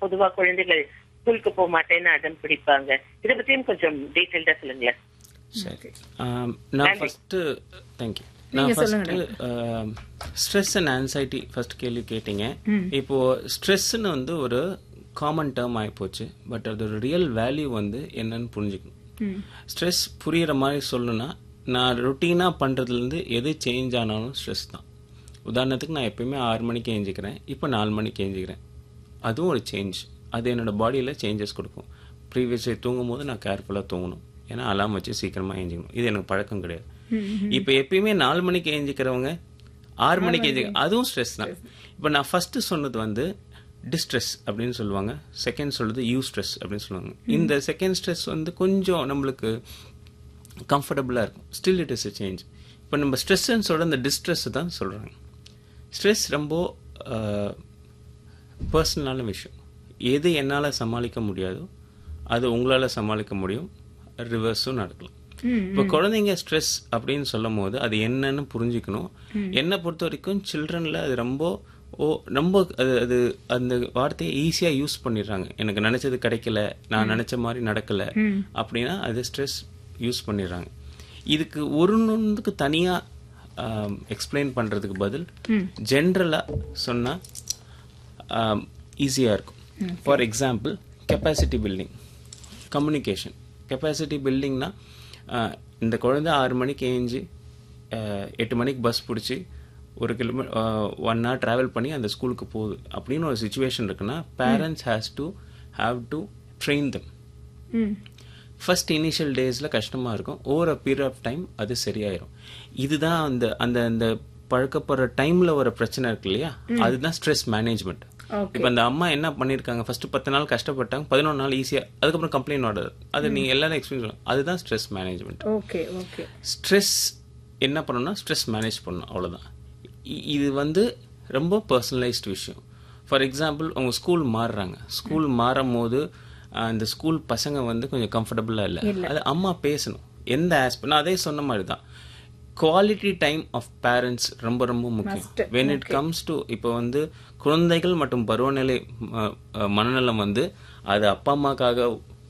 பொதுவா குழந்தைகள் ஸ்கூலுக்கு போக மாட்டேன்னு அடம் பிடிப்பாங்க இத பத்தியும் கொஞ்சம் டீட்டெயில்டா சொல்லுங்களேன் சரி ஆம், நான் ஃபஸ்ட்டு தேங்க்யூ நான் first stress and anxiety first கேள்வி கேட்டீங்க இப்போ ஸ்ட்ரெஸ்ன்னு வந்து ஒரு காமன் டேர்ம் ஆகிப்போச்சு பட் அதோட ரியல் வேல்யூ வந்து என்னன்னு புரிஞ்சுக்கணும் ஸ்ட்ரெஸ் புரியுற மாதிரி சொல்லணும்னா நான் ரொட்டீனாக பண்ணுறதுலேருந்து எது சேஞ்ச் ஆனாலும் ஸ்ட்ரெஸ் தான் உதாரணத்துக்கு நான் எப்பயுமே ஆறு மணிக்கு எழுந்திக்கிறேன் இப்போ நாலு மணிக்கு எழுந்திக்கிறேன் அதுவும் ஒரு சேஞ்ச் அது என்னோட பாடியில் சேஞ்சஸ் கொடுக்கும் ப்ரீவியஸ் தூங்கும் போது நான் கேர்ஃபுல்லாக தூங்கணும் ஏன்னா அலாம் வச்சு சீக்கிரமாக எழுந்திக்கணும் இது எனக்கு பழக்கம் கிடையாது இப்போ எப்பயுமே நாலு மணிக்கு எழுந்திக்கிறவங்க ஆறு மணிக்கு எழுந்திக்க அதுவும் ஸ்ட்ரெஸ் தான் இப்போ நான் ஃபர்ஸ்ட் சொன்னது வந்து டிஸ்ட்ரெஸ் அப்படின்னு சொல்லுவாங்க செகண்ட் சொல்றது யூ ஸ்ட்ரெஸ் அப்படின்னு சொல்லுவாங்க இந்த செகண்ட் ஸ்ட்ரெஸ் வந்து கொஞ்சம் நம்மளுக்கு கம்ஃபர்டபுளாக இருக்கும் still it is a change இப்போ நம்ம ஸ்ட்ரெஸ்ன்னு சொல்கிற அந்த டிஸ்ட்ரெஸ் தான் சொல்கிறாங்க ஸ்ட்ரெஸ் ரொம்ப பர்சனலான விஷயம் எது என்னால் சமாளிக்க முடியாதோ அது உங்களால் சமாளிக்க முடியும் ரிவர்ஸும் நடக்கலாம் இப்போ குழந்தைங்க ஸ்ட்ரெஸ் அப்படின்னு சொல்லும் போது அது என்னன்னு புரிஞ்சுக்கணும் என்னை பொறுத்த வரைக்கும் சில்ட்ரனில் அது ரொம்ப ஓ ரொம்ப அது அது அந்த வார்த்தையை ஈஸியாக யூஸ் பண்ணிடுறாங்க எனக்கு நினச்சது கிடைக்கல நான் நினச்ச மாதிரி நடக்கலை அப்படின்னா அது ஸ்ட்ரெஸ் யூஸ் பண்ணிடுறாங்க இதுக்கு ஒரு ஒன்றுக்கு தனியாக எக்ஸ்பிளைன் பண்ணுறதுக்கு பதில் ஜென்ரலாக சொன்னால் ஈஸியாக இருக்கும் for example capacity building communication capacity பில்டிங்னா இந்த குழந்தை ஆறு மணிக்கு ஏஞ்சி எட்டு மணிக்கு பஸ் பிடிச்சி ஒரு கிலோமீட்டர் ஒன் ஹவர் ட்ராவல் பண்ணி அந்த ஸ்கூலுக்கு போகுது அப்படின்னு ஒரு சுச்சுவேஷன் இருக்குன்னா parents has to have to train them first initial டேஸில் கஷ்டமாக இருக்கும் over a period of time அது சரியாயிரும் இதுதான் அந்த அந்த அந்த பழக்கப்படுற டைமில் வர பிரச்சனை இருக்கு இல்லையா அதுதான் ஸ்ட்ரெஸ் மேனேஜ்மெண்ட் இப்போ அந்த அம்மா என்ன பண்ணியிருக்காங்க ஃபர்ஸ்ட் பத்து நாள் கஷ்டப்பட்டாங்க பதினொன்று நாள் ஈஸியாக அதுக்கப்புறம் கம்ப்ளைண்ட் ஆர்டர் அது நீங்கள் எல்லாரும் எக்ஸ்பீரியன்ஸ் அதுதான் stress management okay okay stress என்ன பண்ணணும்னா ஸ்ட்ரெஸ் மேனேஜ் பண்ணணும் அவ்வளோதான் இது வந்து ரொம்ப பர்சனலைஸ்டு விஷயம் ஃபார் எக்ஸாம்பிள் அவங்க ஸ்கூல் மாறுறாங்க ஸ்கூல் மாறும் போது அந்த ஸ்கூல் பசங்க வந்து கொஞ்சம் கம்ஃபர்டபுளாக இல்லை அது அம்மா பேசணும் எந்த ஆஸ்பெக்ட் நான் அதே சொன்ன மாதிரி தான் குவாலிட்டி டைம் ஆஃப் பேரண்ட்ஸ் ரொம்ப ரொம்ப முக்கியம் வென் இட் கம்ஸ் டு இப்போ வந்து குழந்தைகள் மற்றும் பருவநிலை மனநலம் வந்து அது அப்பா அம்மாக்காக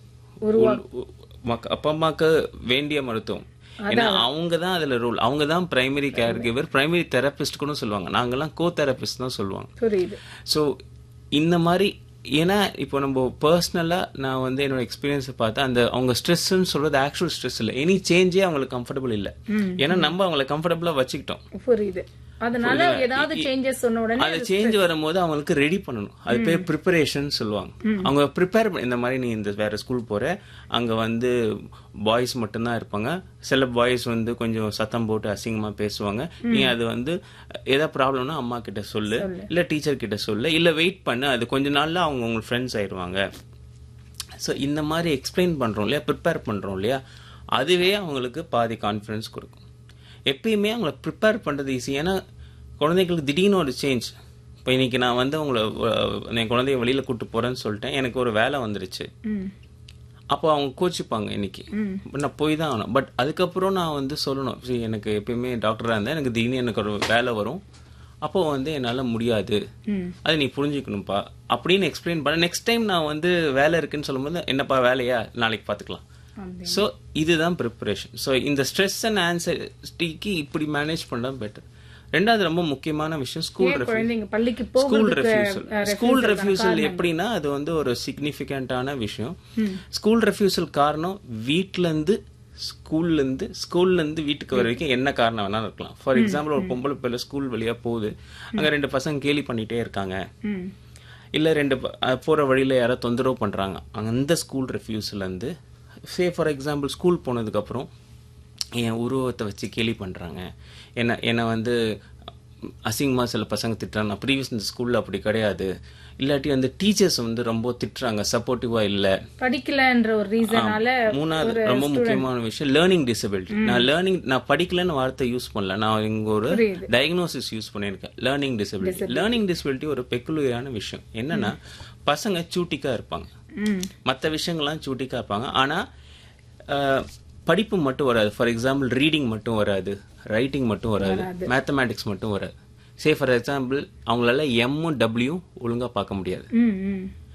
அப்பா அம்மாக்கு வேண்டிய மருத்துவம் ஏன்னா அவங்க தான் அதுல ரூல் அவங்க தான் primary caregiver primary therapist கூட சொல்லுவாங்க நாங்கெல்லாம் கோ தெரபிஸ்ட் தான் சொல்லுவாங்க புரியுது ஸோ இந்த மாதிரி ஏன்னா இப்போ நம்ம பர்சனலா நான் வந்து என்னோட எக்ஸ்பீரியன்ஸை பார்த்தா அந்த அவங்க ஸ்ட்ரெஸ்ன்னு சொல்றது ஆக்சுவல் ஸ்ட்ரெஸ் இல்லை எனி சேஞ்சே அவங்களுக்கு கம்ஃபர்டபுள் இல்லை ஏன்னா நம்ம அவங்களை கம்ஃபர்டபுளா வச்சுக்கிட்டோம் புரியுது அதனால ஏதாவது சேஞ்சஸ் சொன்ன உடனே அது சேஞ்ச் வரும்போது அவங்களுக்கு ரெடி பண்ணணும் அது பேர் ப்ரிப்பரேஷன் சொல்லுவாங்க அவங்க ப்ரிப்பேர் இந்த மாதிரி நீ இந்த வேற ஸ்கூல் போற அங்க வந்து பாய்ஸ் மட்டும்தான் இருப்பாங்க சில பாய்ஸ் வந்து கொஞ்சம் சத்தம் போட்டு அசிங்கமா பேசுவாங்க நீ அது வந்து ஏதாவது ப்ராப்ளம்னா அம்மா கிட்ட சொல்லு இல்ல டீச்சர் கிட்ட சொல்லு இல்ல வெயிட் பண்ணு அது கொஞ்ச நாள்ல அவங்க உங்க ஃப்ரெண்ட்ஸ் ஆயிடுவாங்க ஸோ இந்த மாதிரி எக்ஸ்பிளைன் பண்றோம் இல்லையா ப்ரிப்பேர் பண்றோம் இல்லையா அதுவே அவங்களுக்கு பாதி கான்ஃபிடன்ஸ் கொடுக்கும் எப்பயுமே அவங்கள ப்ரிப்பேர் பண்ணுறது ஈஸி ஏன்னா குழந்தைங்களுக்கு திடீர்னு ஒரு சேஞ்ச் இப்போ இன்னைக்கு நான் வந்து உங்களை என் குழந்தைய வெளியில் கூப்பிட்டு போகிறேன்னு சொல்லிட்டேன் எனக்கு ஒரு வேலை வந்துருச்சு அப்போ அவங்க கோச்சிப்பாங்க இன்னைக்கு நான் போய் தான் ஆகணும் பட் அதுக்கப்புறம் நான் வந்து சொல்லணும் சரி எனக்கு எப்பயுமே டாக்டராக இருந்தேன் எனக்கு திடீர்னு எனக்கு ஒரு வேலை வரும் அப்போ வந்து என்னால் முடியாது அதை நீ புரிஞ்சுக்கணும்ப்பா அப்படின்னு எக்ஸ்பிளைன் பண்ண நெக்ஸ்ட் டைம் நான் வந்து வேலை இருக்குன்னு சொல்லும்போது என்னப்பா வேலையா நாளைக்கு பார்த்துக்கலாம் ஸோ இதுதான் ப்ரிப்பரேஷன் ஸோ இந்த ஸ்ட்ரெஸ் அண்ட் ஆன்சைட்டிக்கு இப்படி மேனேஜ் பண்ணால் பெட்டர் ரெண்டாவது ரொம்ப முக்கியமான விஷயம் ஸ்கூல் பள்ளிக்கு ஸ்கூல் ரெஃப்யூசல் ஸ்கூல் ரெஃப்யூசல் எப்படின்னா அது வந்து ஒரு சிக்னிஃபிகண்டான விஷயம் ஸ்கூல் ரெஃப்யூசல் காரணம் வீட்ல இருந்து ஸ்கூல்ல இருந்து ஸ்கூல்ல இருந்து வீட்டுக்கு வர வரைக்கும் என்ன காரணம் வேணாலும் இருக்கலாம் ஃபார் எக்ஸாம்பிள் ஒரு பொம்பளை பிள்ளை ஸ்கூல் வழியா போகுது அங்க ரெண்டு பசங்க கேலி பண்ணிட்டே இருக்காங்க இல்ல ரெண்டு போற வழியில யாரோ தொந்தரவு பண்றாங்க அந்த ஸ்கூல் ரெஃப்யூஸ்ல இருந்து சே ஃபார் எக்ஸாம்பிள் ஸ்கூல் போனதுக்கப்புறம் என் உருவத்தை வச்சு கேலி பண்ணுறாங்க என்ன என்னை வந்து அசிங்கமாக சில பசங்க திட்டுறாங்க நான் ப்ரீவியஸ் இந்த ஸ்கூலில் அப்படி கிடையாது இல்லாட்டி வந்து டீச்சர்ஸ் வந்து ரொம்ப திட்டுறாங்க சப்போர்ட்டிவாக இல்லை படிக்கலன்ற ஒரு ரீசனால மூணாவது ரொம்ப முக்கியமான விஷயம் லேர்னிங் டிசபிலிட்டி நான் லேர்னிங் நான் படிக்கலன்னு வார்த்தை யூஸ் பண்ணல நான் இங்க ஒரு டயக்னோசிஸ் யூஸ் பண்ணியிருக்கேன் லேர்னிங் டிசபிலிட்டி லேர்னிங் டிசபிலிட்டி ஒரு பெக்குலரான விஷயம் என்னன்னா பசங்க சூட்டிக்கா இருப்பாங்க மற்ற விஷயங்கள்லாம் சூட்டிக்கா இருப்பாங்க ஆனா படிப்பு மட்டும் வராது ஃபார் எக்ஸாம்பிள் ரீடிங் மட்டும் வராது ரைட்டிங் மட்டும் வராது மேத்தமேட்டிக்ஸ் மட்டும் வராது சே ஃபார் எக்ஸாம்பிள் அவங்களால எம்மும் டபிள்யூ ஒழுங்கா பார்க்க முடியாது